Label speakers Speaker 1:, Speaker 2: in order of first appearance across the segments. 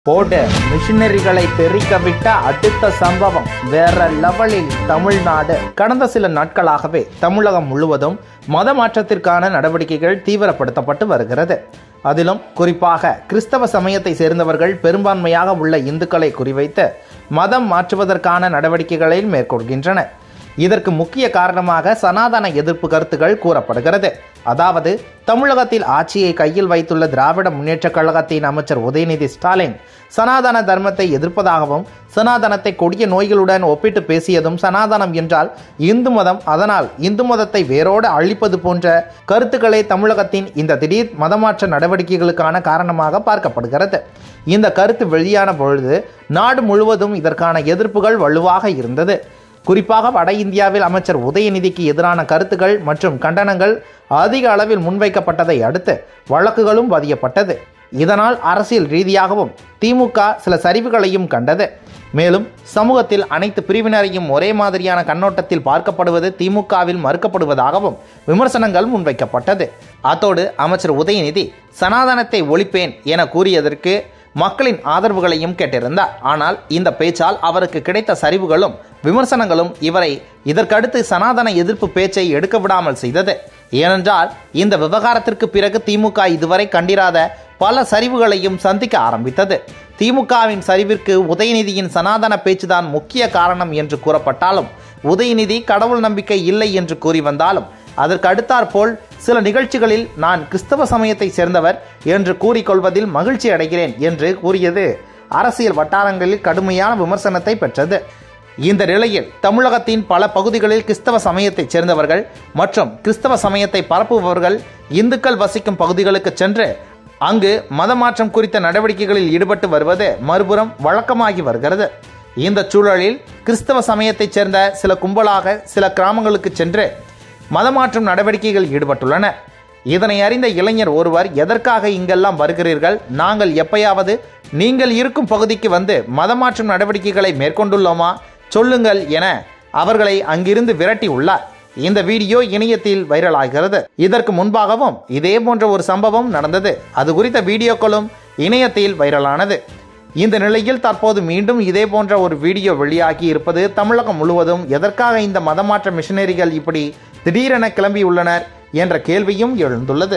Speaker 1: போடு மிஷினரிகளை தெறிக்க விட்ட அடுத்த சம்பவம் வேற லெவலில் தமிழ்நாடு கடந்த சில நாட்களாகவே தமிழகம் முழுவதும் மத மாற்றத்திற்கான நடவடிக்கைகள் தீவிரப்படுத்தப்பட்டு வருகிறது அதிலும் குறிப்பாக கிறிஸ்தவ சமயத்தை சேர்ந்தவர்கள் பெரும்பான்மையாக உள்ள இந்துக்களை குறிவைத்து மதம் மாற்றுவதற்கான நடவடிக்கைகளை மேற்கொள்கின்றனர் இதற்கு முக்கிய காரணமாக சனாதன எதிர்ப்பு கருத்துக்கள் கூறப்படுகிறது அதாவது தமிழகத்தில் ஆட்சியை கையில் வைத்துள்ள திராவிட முன்னேற்றக் கழகத்தின் அமைச்சர் உதயநிதி ஸ்டாலின் சனாதன தர்மத்தை எதிர்ப்பதாகவும் சனாதனத்தை கொடிய நோய்களுடன் ஒப்பிட்டு பேசியதும் சனாதனம் என்றால் இந்து மதம் அதனால் இந்து மதத்தை வேரோடு அழிப்பது போன்ற கருத்துக்களே தமிழகத்தின் இந்த திடீர் மதமாற்ற நடவடிக்கைகளுக்கான காரணமாக பார்க்கப்படுகிறது இந்த கருத்து வெளியான பொழுது நாடு முழுவதும் இதற்கான எதிர்ப்புகள் வலுவாக இருந்தது குறிப்பாக வட இந்தியாவில் அமைச்சர் உதயநிதிக்கு எதிரான கருத்துக்கள் மற்றும் கண்டனங்கள் அதிக அளவில் முன்வைக்கப்பட்டதை அடுத்து வழக்குகளும் பதியப்பட்டது இதனால் அரசியல் ரீதியாகவும் திமுக சில சரிவுகளையும் கண்டது மேலும் சமூகத்தில் அனைத்து பிரிவினரையும் ஒரே மாதிரியான கண்ணோட்டத்தில் பார்க்கப்படுவது திமுகவில் மறுக்கப்படுவதாகவும் விமர்சனங்கள் முன்வைக்கப்பட்டது அத்தோடு அமைச்சர் உதயநிதி சனாதனத்தை ஒழிப்பேன் என கூறியதற்கு மக்களின் ஆதரவுகளையும் கேட்டிருந்தார் ஆனால் இந்த பேச்சால் அவருக்கு கிடைத்த சரிவுகளும் விமர்சனங்களும் இவரை இதற்கடுத்து சனாதன எதிர்ப்பு பேச்சை எடுக்க விடாமல் செய்தது ஏனென்றால் இந்த விவகாரத்திற்கு பிறகு திமுக இதுவரை கண்டிராத பல சரிவுகளையும் சந்திக்க ஆரம்பித்தது திமுகவின் சரிவிற்கு உதயநிதியின் சனாதன பேச்சுதான் முக்கிய காரணம் என்று கூறப்பட்டாலும் உதயநிதி கடவுள் நம்பிக்கை இல்லை என்று கூறி வந்தாலும் அதற்கு அடுத்தாற்போல் சில நிகழ்ச்சிகளில் நான் கிறிஸ்தவ சமயத்தை சேர்ந்தவர் என்று கூறிக்கொள்வதில் மகிழ்ச்சி அடைகிறேன் என்று கூறியது அரசியல் வட்டாரங்களில் கடுமையான விமர்சனத்தை பெற்றது இந்த நிலையில் தமிழகத்தின் பல பகுதிகளில் கிறிஸ்தவ சமயத்தைச் சேர்ந்தவர்கள் மற்றும் கிறிஸ்தவ சமயத்தை பரப்புபவர்கள் இந்துக்கள் வசிக்கும் பகுதிகளுக்கு சென்று அங்கு மதமாற்றம் குறித்த நடவடிக்கைகளில் ஈடுபட்டு வருவது மறுபுறம் வழக்கமாகி வருகிறது இந்த சூழலில் கிறிஸ்தவ சமயத்தைச் சேர்ந்த சில கும்பலாக சில கிராமங்களுக்கு சென்று மதமாற்றும் நடவடிக்கைகள் ஈடுபட்டுள்ளன இதனை அறிந்த இளைஞர் ஒருவர் எதற்காக இங்கெல்லாம் வருகிறீர்கள் நாங்கள் எப்பயாவது நீங்கள் இருக்கும் பகுதிக்கு வந்து மதமாற்றும் நடவடிக்கைகளை மேற்கொண்டுள்ளோமா சொல்லுங்கள் என அவர்களை அங்கிருந்து விரட்டி உள்ளார் இந்த வீடியோ இணையத்தில் வைரலாகிறது இதற்கு முன்பாகவும் இதே போன்ற ஒரு சம்பவம் நடந்தது அது குறித்த வீடியோக்களும் இணையத்தில் வைரலானது இந்த நிலையில் தற்போது மீண்டும் இதே போன்ற ஒரு வீடியோ வெளியாகி இருப்பது தமிழகம் முழுவதும் எதற்காக இந்த மதமாற்ற மிஷினரிகள் இப்படி திடீரென கிளம்பியுள்ளனர் என்ற கேள்வியும் எழுந்துள்ளது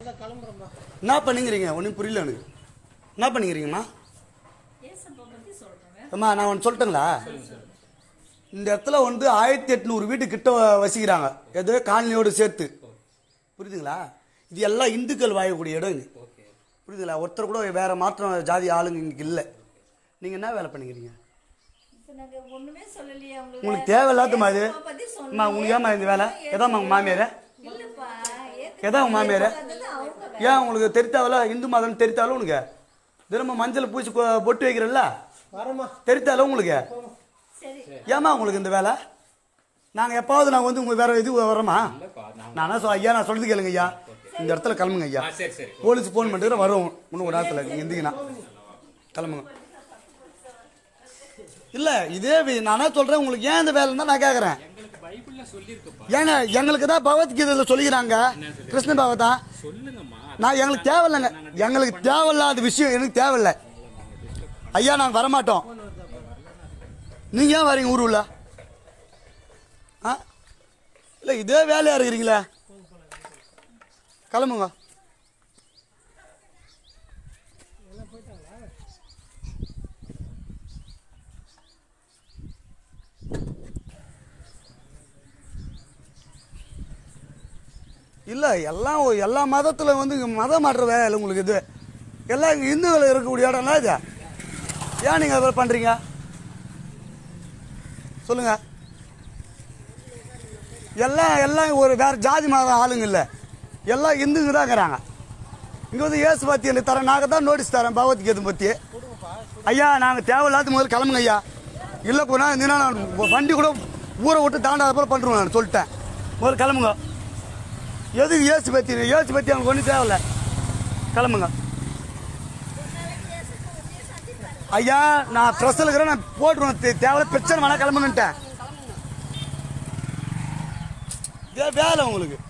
Speaker 2: என்ன பண்ணுங்கிறீங்க ஒன்றும் புரியல எனக்கு என்ன பண்ணுங்கிறீங்கம்மா அம்மா நான் ஒன்று சொல்லட்டுங்களா இந்த இடத்துல வந்து ஆயிரத்தி எட்நூறு வீட்டு கிட்ட வசிக்கிறாங்க எது காலனியோடு சேர்த்து புரியுதுங்களா இது எல்லாம் இந்துக்கள் வாழக்கூடிய இடம் இது புரியுதுங்களா ஒருத்தர் கூட வேற மாற்றம் ஜாதி ஆளுங்க இங்கே இல்லை நீங்கள் என்ன வேலை பண்ணுகிறீங்க
Speaker 3: இப்ப நாங்க ஒண்ணுமே சொல்லலையே அவங்களுக்கு.
Speaker 2: உங்களுக்கு தேவையில்லாதம்மா இது
Speaker 3: ஏசப்பாவை பத்தி சொன்னோம்.
Speaker 2: அம்மா உங்களுக்கு ஏமா இந்த வேலை எதாம்மா உங்கள் மாமியார்
Speaker 3: இல்லப்பா, ஏத்துக்க-
Speaker 2: எதா உங்கள் மாமியார்
Speaker 3: அதுதான் அவங்க வேலை.
Speaker 2: ஏன் உங்களுக்கு தெரித்தாவல இந்து மதம் தெரித்தாலும் உனக்கு தினமும் மஞ்சள் பூசி கொ- பொட்டு வைக்கிறல்ல தெரித்தாலும் உங்களுக்கு
Speaker 3: சரி
Speaker 2: ஏமா உங்களுக்கு இந்த வேலை நாங்க எப்பாவது நாங்க வந்து உங்க வேற இது வரோமா நானா சொல் ஐயா நான் சொல்றது கேளுங்க ஐயா இந்த இடத்துல கிளம்புங்க ஐயா போலீஸ் போன் பண்ணிட்டு வரோம் இன்னும் ஒரு நேரத்தில் நீங்க இருந்தீங்கன்னா கிளம்புங்க இல்ல இதே வி- நானா சொல்றேன் உங்களுக்கு ஏன் இந்த வேலை தான் நான் கேக்குறேன் ஏங்க எங்களுக்கு தான் பகவத்கீதையில சொல்லிக்கிறாங்க கிருஷ்ண பகவதா நான் எங்களுக்கு தேவையில்லைங்க எங்களுக்கு தேவையில்லாத விஷயம் எனக்கு தேவையில்லை ஐயா நாங்க வரமாட்டோம் நீங்க ஏன் வரீங்க ஊர் உள்ள ஆ இல்லை இதே வேலையா இருக்கிறீங்களே கிளம்புங்க இல்லை எல்லாம் ஒ- எல்லா மதத்தில் வந்து இங்க மதம் மாற்ற வேலை உங்களுக்கு இது எல்லாம் இங்க இந்துக்கள் இருக்கக்கூடிய இடம்லாம் இது ஏன் நீங்கள் அதை பண்ணுறீங்க சொல்லுங்க எல்லாம் எல்லாம் ஒரு வேற ஜாதி மதம் ஆளுங்க இல்லை எல்லாம் இந்துங்க தான் இருக்கிறாங்க இங்கே வந்து ஏசு பத்தி எனக்கு தரேன் நாங்கள் தான் நோட்டீஸ் தரேன் பகவத்கீதை பற்றி ஐயா நாங்கள் தேவையில்லாத முதல்ல கிளம்புங்க ஐயா இல்லை போனா இருந்தீங்கன்னா நான் வண்டி கூட ஊரை விட்டு தாண்டாத போல பண்ணுறேன் நான் சொல்லிட்டேன் முதல்ல கிளம்புங்க எதுக்கு ஏசு பத்தி ஏசு பத்தி அவங்க ஒன்றும் தேவையில்ல கிளம்புங்க ஐயா நான் ப்ரெஸ்ஸில் இருக்கிறேன் நான் போட்டுருவேன் தே- தேவையில்ல பிரச்சனை வேணா கிளம்புங்கன்ட்டேன் இதே வேலை உங்களுக்கு